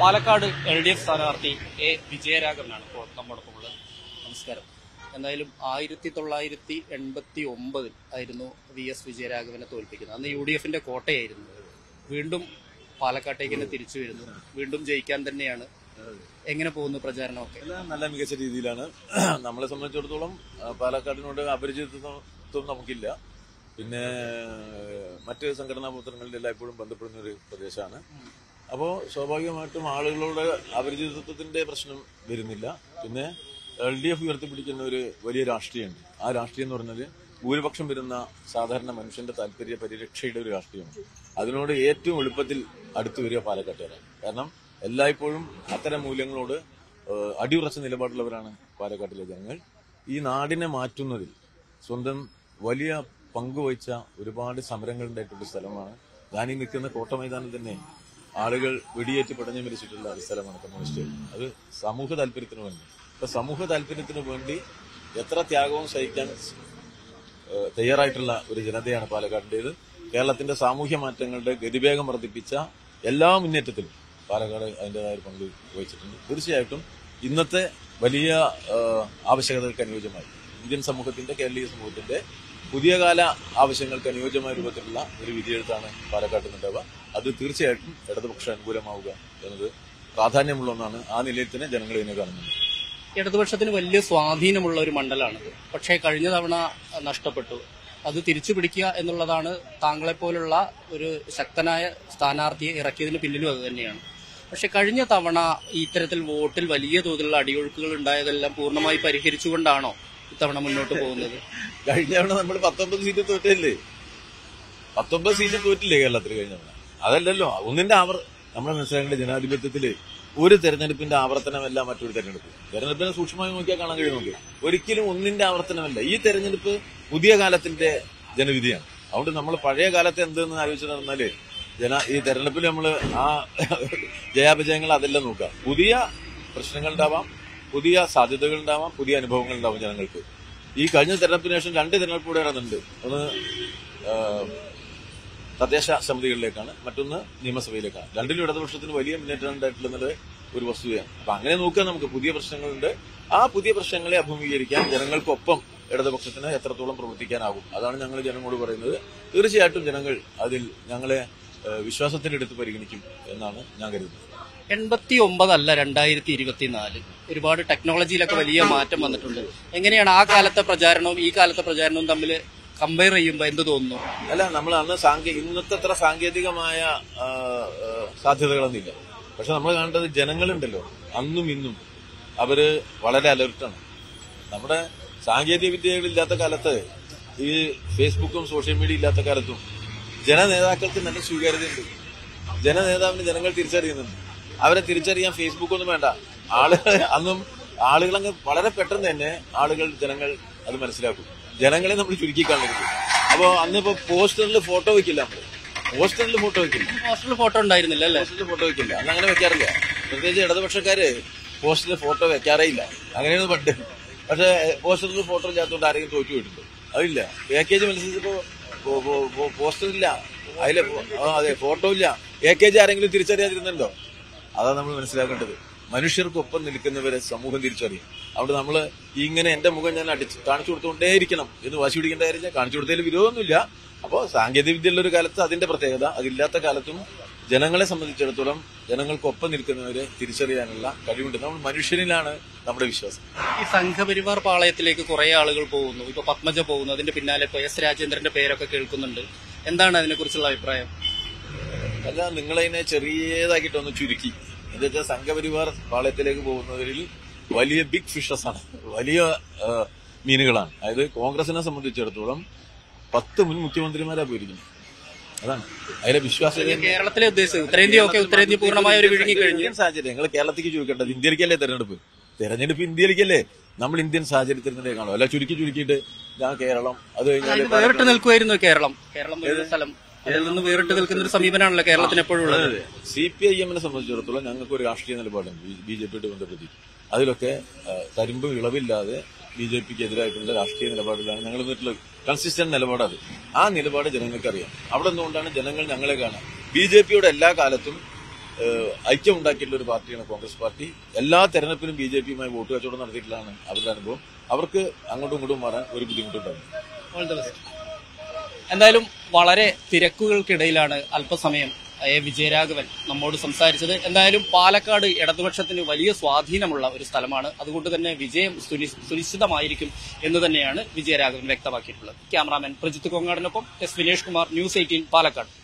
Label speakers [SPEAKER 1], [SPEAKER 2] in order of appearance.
[SPEAKER 1] Palakkad L D F സ്ഥാനാർത്ഥി A വിജയരാഘവനാണ് ഇപ്പോൾ നമ്മോടൊപ്പം ഉള്ളത് നമസ്കാരം എന്തായാലും ആയിരത്തി തൊള്ളായിരത്തി എൺപത്തി ഒമ്പതിൽ ആയിരുന്നു വി എസ് വിജയരാഘവനെ തോൽപ്പിക്കുന്നത് അന്ന് യു ഡി എഫിന്റെ കോട്ടയായിരുന്നു വീണ്ടും പാലക്കാട്ടേക്ക് തന്നെ തിരിച്ചു വരുന്നു വീണ്ടും ജയിക്കാൻ തന്നെയാണ് എങ്ങനെ പോകുന്നു പ്രചാരണമൊക്കെ
[SPEAKER 2] എല്ലാം നല്ല മികച്ച രീതിയിലാണ് നമ്മളെ സംബന്ധിച്ചിടത്തോളം ആ, പാലക്കാടിനോട് അപരിചിതത്വം നമുക്കില്ല പിന്നെ മറ്റ് സംഘടനാ പ്രവർത്തനങ്ങളിൽ എല്ലായ്പ്പോഴും ബന്ധപ്പെടുന്ന ഒരു പ്രദേശമാണ് അപ്പോൾ സ്വാഭാവികമായിട്ടും ആളുകളോട് അപരിചിതത്വത്തിന്റെ പ്രശ്നം വരുന്നില്ല പിന്നെ എൽ ഡി എഫ് ഉയർത്തിപ്പിടിക്കുന്ന ഒരു വലിയ രാഷ്ട്രീയമുണ്ട് ആ രാഷ്ട്രീയം എന്ന് പറഞ്ഞാൽ ഭൂരിപക്ഷം വരുന്ന സാധാരണ മനുഷ്യന്റെ താല്പര്യ പരിരക്ഷയുടെ ഒരു രാഷ്ട്രീയമാണ് അതിനോട് ഏറ്റവും എളുപ്പത്തിൽ അടുത്തു വരിക പാലക്കാട്ടുകാരാണ് കാരണം എല്ലായ്പ്പോഴും അത്തരം മൂല്യങ്ങളോട് ഏഹ്, അടിയുറച്ച നിലപാടുള്ളവരാണ് പാലക്കാട്ടിലെ ജനങ്ങൾ ഈ നാടിനെ മാറ്റുന്നതിൽ സ്വന്തം വലിയ പങ്കുവഹിച്ച ഒരുപാട് സമരങ്ങൾ ഉണ്ടായിട്ടുള്ള സ്ഥലമാണ് ഞാൻ ഈ നിൽക്കുന്ന കോട്ട മൈതാനം തന്നെ ആളുകൾ വെടിയേറ്റ് പടഞ്ഞു മരിച്ചിട്ടുള്ള ഒരു സ്ഥലമാണ് കമ്മ്യൂണിസ്റ്റ് അത് സമൂഹ താല്പര്യത്തിന് വേണ്ടി ഇപ്പൊ സമൂഹ താല്പര്യത്തിന് വേണ്ടി എത്ര ത്യാഗവും സഹിക്കാൻ ഏഹ് തയ്യാറായിട്ടുള്ള ഒരു ജനതയാണ് പാലക്കാടിന്റേത് കേരളത്തിന്റെ സാമൂഹ്യ മാറ്റങ്ങളുടെ ഗതിവേഗം വർദ്ധിപ്പിച്ച എല്ലാ മുന്നേറ്റത്തിലും പാലക്കാട് അതിൻ്റെതായ ഒരു പങ്ക് വഹിച്ചിട്ടുണ്ട് തീർച്ചയായിട്ടും ഇന്നത്തെ വലിയ ഏഹ്, ആവശ്യകതകൾക്ക് അനുയോജ്യമായി ഇന്ത്യൻ സമൂഹത്തിന്റെ കേരളീയ സമൂഹത്തിന്റെ പുതിയ കാല ആവശ്യങ്ങൾക്ക് അനുയോജ്യമായ രൂപത്തിലുള്ള ഒരു വിധിയെഴുത്താണ് പാലക്കാട്ട് നിന്നുണ്ടാവുക അത് തീർച്ചയായിട്ടും ഇടതുപക്ഷ അനുകൂലമാവുക എന്നത് പ്രാധാന്യമുള്ള ഒന്നാണ് ആ നിലയിൽ തന്നെ ജനങ്ങൾ ഇതിനെ കാണുന്നുണ്ട്
[SPEAKER 1] ഇടതുപക്ഷത്തിന് വലിയ സ്വാധീനമുള്ള ഒരു മണ്ഡലമാണിത് പക്ഷേ കഴിഞ്ഞ തവണ നഷ്ടപ്പെട്ടു അത് തിരിച്ചു പിടിക്കുക എന്നുള്ളതാണ് താങ്കളെപ്പോലുള്ള ഒരു ശക്തനായ സ്ഥാനാർത്ഥിയെ ഇറക്കിയതിന് പിന്നിലും അത് തന്നെയാണ് പക്ഷെ കഴിഞ്ഞ തവണ ഇത്തരത്തിൽ വോട്ടിൽ വലിയ തോതിലുള്ള അടിയൊഴുക്കുകൾ ഉണ്ടായതെല്ലാം പൂർണ്ണമായി പരിഹരിച്ചുകൊണ്ടാണോ ഇത്തവണ മുന്നോട്ട് പോകുന്നത്
[SPEAKER 2] കഴിഞ്ഞ തവണ നമ്മൾ പത്തൊമ്പത് സീറ്റ് തോറ്റല്ലേ പത്തൊമ്പത് സീറ്റ് തോറ്റില്ലേ കേരളത്തിൽ കഴിഞ്ഞ തവണ അതല്ലല്ലോ ഒന്നിന്റെ ആവർ നമ്മുടെ മനസ്സിലാക്കേണ്ട ജനാധിപത്യത്തില് ഒരു തെരഞ്ഞെടുപ്പിന്റെ ആവർത്തനമല്ല മറ്റൊരു തെരഞ്ഞെടുപ്പ് തെരഞ്ഞെടുപ്പിനെ സൂക്ഷ്മമായി നോക്കിയാൽ കാണാൻ കഴിയും നമുക്ക് ഒരിക്കലും ഒന്നിന്റെ ആവർത്തനമല്ല ഈ തെരഞ്ഞെടുപ്പ് പുതിയ കാലത്തിന്റെ ജനവിധിയാണ് അതുകൊണ്ട് നമ്മൾ പഴയ കാലത്ത് എന്തെന്ന് ആലോചിച്ച് നടന്നാല് ജന ഈ തെരഞ്ഞെടുപ്പിൽ നമ്മൾ ആ ജയാപജയങ്ങൾ അതെല്ലാം നോക്കാം പുതിയ പ്രശ്നങ്ങൾ ഉണ്ടാവാം പുതിയ സാധ്യതകൾ ഉണ്ടാവാം പുതിയ അനുഭവങ്ങൾ ഉണ്ടാവും ജനങ്ങൾക്ക് ഈ കഴിഞ്ഞ തെരഞ്ഞെടുപ്പിന് ശേഷം രണ്ട് തെരഞ്ഞെടുപ്പ് കൂടെ നടന്നുണ്ട് ഒന്ന് ആ, തദ്ദേശ സമിതികളിലേക്കാണ് മറ്റൊന്ന് നിയമസഭയിലേക്കാണ് രണ്ടിലും ഇടതുപക്ഷത്തിന് വലിയ മുന്നേറ്റം ഉണ്ടായിട്ടുള്ളത് ഒരു വസ്തുതയാണ് അപ്പൊ അങ്ങനെ നോക്കുക നമുക്ക് പുതിയ പ്രശ്നങ്ങളുണ്ട് ആ പുതിയ പ്രശ്നങ്ങളെ അഭിമുഖീകരിക്കാൻ ജനങ്ങൾക്കൊപ്പം ഇടതുപക്ഷത്തിന് എത്രത്തോളം പ്രവർത്തിക്കാനാകും അതാണ് ഞങ്ങൾ ജനങ്ങളോട് പറയുന്നത് തീർച്ചയായിട്ടും ജനങ്ങൾ അതിൽ ഞങ്ങളെ ഏഹ്, വിശ്വാസത്തിലെടുത്ത് പരിഗണിക്കും എന്നാണ് ഞാൻ കരുതുന്നത്
[SPEAKER 1] എൺപത്തി ഒമ്പതല്ല രണ്ടായിരത്തി ഇരുപത്തിനാല് ഒരുപാട് ടെക്നോളജിയിലൊക്കെ വലിയ മാറ്റം വന്നിട്ടുണ്ട് എങ്ങനെയാണ് ആ കാലത്തെ പ്രചാരണവും ഈ കാലത്തെ പ്രചാരണവും തമ്മിൽ കമ്പയർ ചെയ്യുമ്പോൾ എന്ത് തോന്നുന്നു
[SPEAKER 2] അല്ല നമ്മൾ അന്ന് സാങ്കേ ഇന്നത്തെ അത്ര സാങ്കേതികമായ ആ, ആ, സാധ്യതകളൊന്നുമില്ല പക്ഷെ നമ്മൾ കാണേണ്ടത് ജനങ്ങളുണ്ടല്ലോ അന്നും ഇന്നും അവര് വളരെ അലർട്ടാണ് നമ്മുടെ സാങ്കേതിക വിദ്യകളില്ലാത്ത കാലത്ത് ഈ ഫേസ്ബുക്കും സോഷ്യൽ മീഡിയ ഇല്ലാത്ത കാലത്തും ജനനേതാക്കൾക്ക് നല്ല സ്വീകാര്യതയുണ്ട് ജനനേതാവിന് ജനങ്ങൾ തിരിച്ചറിയുന്നുണ്ട് അവരെ തിരിച്ചറിയാൻ ഫേസ്ബുക്ക് ഒന്നും വേണ്ട ആളുകൾ അന്നും ആളുകളങ്ങ് വളരെ പെട്ടെന്ന് തന്നെ ആളുകൾ ജനങ്ങൾ അത് മനസ്സിലാക്കും ജനങ്ങളെ നമ്മൾ ചുരുക്കി കാണരുത് അപ്പോ അന്നിപ്പോ പോസ്റ്ററിൽ ഫോട്ടോ വെക്കില്ല നമ്മള് പോസ്റ്ററിൽ ഫോട്ടോ വെക്കില്ല
[SPEAKER 1] പോസ്റ്ററിൽ ഫോട്ടോ ഉണ്ടായിരുന്നില്ല അല്ലേ
[SPEAKER 2] പോസ്റ്ററിൽ ഫോട്ടോ വെക്കില്ല അന്ന് അങ്ങനെ വെക്കാറില്ല പ്രത്യേകിച്ച് ഇടതുപക്ഷക്കാര് പോസ്റ്ററിൽ ഫോട്ടോ വെക്കാറേ ഇല്ല അങ്ങനെയാണ് പണ്ട് പക്ഷെ പോസ്റ്ററിൽ ഫോട്ടോ ഇല്ലാത്തതുകൊണ്ട് ആരെങ്കിലും തോറ്റു പോയിട്ടുണ്ട് അതില്ല പാക്കേജ് മത്സരിച്ചപ്പോ പോ- പോ- പോ- പോസ്റ്റർ ഇല്ല അതിലെ ഫോ- ആ, അതെ ഫോട്ടോ ഇല്ല എ കെ ജി ആരെങ്കിലും തിരിച്ചറിയാതിരുന്നുണ്ടോ അതാണ് നമ്മൾ മനസ്സിലാക്കേണ്ടത് മനുഷ്യർക്കൊപ്പം നിൽക്കുന്നവരെ സമൂഹം തിരിച്ചറിയും അവിടെ നമ്മൾ ഇങ്ങനെ എന്റെ മുഖം ഞാൻ അടിച്ച് കാണിച്ചു കൊടുത്തുകൊണ്ടേയിരിക്കണം എന്ന് വാശി പിടിക്കേണ്ട കാര്യം കാണിച്ചു കൊടുത്തതിൽ വിരോധമൊന്നുമില്ല അപ്പോൾ സാങ്കേതിക വിദ്യയുള്ള ഒരു കാലത്ത് അതിന്റെ പ്രത്യേകത അതില്ലാത്ത കാലത്തും ജനങ്ങളെ സംബന്ധിച്ചിടത്തോളം ജനങ്ങൾക്കൊപ്പം നിൽക്കുന്നവരെ തിരിച്ചറിയാനുള്ള കഴിവുണ്ട് നമ്മൾ മനുഷ്യനിലാണ് നമ്മുടെ വിശ്വാസം
[SPEAKER 1] ഈ സംഘപരിവാർ പാളയത്തിലേക്ക് കുറെ ആളുകൾ പോകുന്നു ഇപ്പൊ പത്മജ പോകുന്നു അതിന്റെ പിന്നാലെ ഇപ്പൊ എസ് രാജേന്ദ്രന്റെ പേരൊക്കെ കേൾക്കുന്നുണ്ട് എന്താണ് അതിനെക്കുറിച്ചുള്ള അഭിപ്രായം
[SPEAKER 2] അല്ല നിങ്ങളതിനെ ചെറിയതാക്കിയിട്ടൊന്ന് ചുരുക്കി എന്ന് വെച്ചാൽ സംഘപരിവാർ പാളയത്തിലേക്ക് പോകുന്നവരിൽ വലിയ ബിഗ് ഫിഷസ് ആണ് വലിയ ആ, മീനുകളാണ് അതായത് കോൺഗ്രസിനെ സംബന്ധിച്ചിടത്തോളം പത്ത് മുൻ മുഖ്യമന്ത്രിമാരാ പോയിരിക്കുന്നത് അതാണ് അതിലെ വിശ്വാസ്യത
[SPEAKER 1] കേരളത്തിലെ ഉദ്ദേശിച്ചത് ഉത്തരേന്ത്യ ഒക്കെ ഉത്തരേന്ത്യ പൂർണ്ണമായ ഒരു വിഴുങ്ങി കഴിഞ്ഞു
[SPEAKER 2] ഇന്ത്യൻ സാഹചര്യം നിങ്ങൾ കേരളത്തിലേക്ക് ചുരുക്കേണ്ടത് ഇന്ത്യയിലേക്കല്ലേ തെരഞ്ഞെടുപ്പ് തെരഞ്ഞെടുപ്പ് ഇന്ത്യയിലേക്കല്ലേ നമ്മൾ ഇന്ത്യൻ സാഹചര്യത്തിനെ കാണും അല്ല ചുരുക്കി ചുരുക്കിയിട്ട് ഞാൻ കേരളം അത് കഴിഞ്ഞാൽ
[SPEAKER 1] ഇത് വേറിട്ട് നിൽക്കുമായിരുന്നു കേരളം കേരളം ഒരു സ്ഥലം അതിൽ നിന്ന് വേറിട്ട് നിൽക്കുന്ന ഒരു സമീപനമാണല്ലോ കേരളത്തിന് എപ്പോഴും ഉള്ളത്
[SPEAKER 2] സി പി ഐ എമ്മിനെ സംബന്ധിച്ചിടത്തോളം ഞങ്ങൾക്ക് ഒരു രാഷ്ട്രീയ നിലപാടുണ്ട് ബി ജെ പിയുടെ ബന്ധപ്പെട്ട് അതിലൊക്കെ ആ, തരിമ്പ് ഇളവില്ലാതെ ബി ജെ പിക്ക് എതിരായിട്ടുള്ള രാഷ്ട്രീയ നിലപാടിലാണ് ഞങ്ങൾ നിന്നിട്ടുള്ള കൺസിസ്റ്റന്റ് നിലപാടത് ആ നിലപാട് ജനങ്ങൾക്ക് അറിയാം അവിടെ നിന്നുകൊണ്ടാണ് ജനങ്ങൾ ഞങ്ങളെ കാണാൻ ബി ജെ പിയുടെ എല്ലാ കാലത്തും ഏഹ്, ഐക്യം ഉണ്ടാക്കിയിട്ടുള്ള ഒരു പാർട്ടിയാണ് കോൺഗ്രസ് പാർട്ടി എല്ലാ തെരഞ്ഞെടുപ്പിലും ബി ജെ പിയുമായി വോട്ട് കച്ചവടം നടത്തിയിട്ടുള്ളതാണ് അവരുടെ അനുഭവം അവർക്ക് അങ്ങോട്ടും ഇങ്ങോട്ടും മാറാൻ ഒരു ബുദ്ധിമുട്ടുണ്ടാകും
[SPEAKER 1] ഓൾ ദ ബെസ്റ്റ് എന്തായാലും വളരെ തിരക്കുകൾക്കിടയിലാണ് അല്പസമയം എ വിജയരാഘവൻ നമ്മോട് സംസാരിച്ചത് എന്തായാലും പാലക്കാട് ഇടതുപക്ഷത്തിന് വലിയ സ്വാധീനമുള്ള ഒരു സ്ഥലമാണ് അതുകൊണ്ട് തന്നെ വിജയം സുനി- സുനിശ്ചിതമായിരിക്കും എന്ന് തന്നെയാണ് വിജയരാഘവൻ വ്യക്തമാക്കിയിട്ടുള്ളത് ക്യാമറാമാൻ പ്രജിത്ത് കൊങ്ങാടിനൊപ്പം S Vinesh Kumar news eighteen Palakkad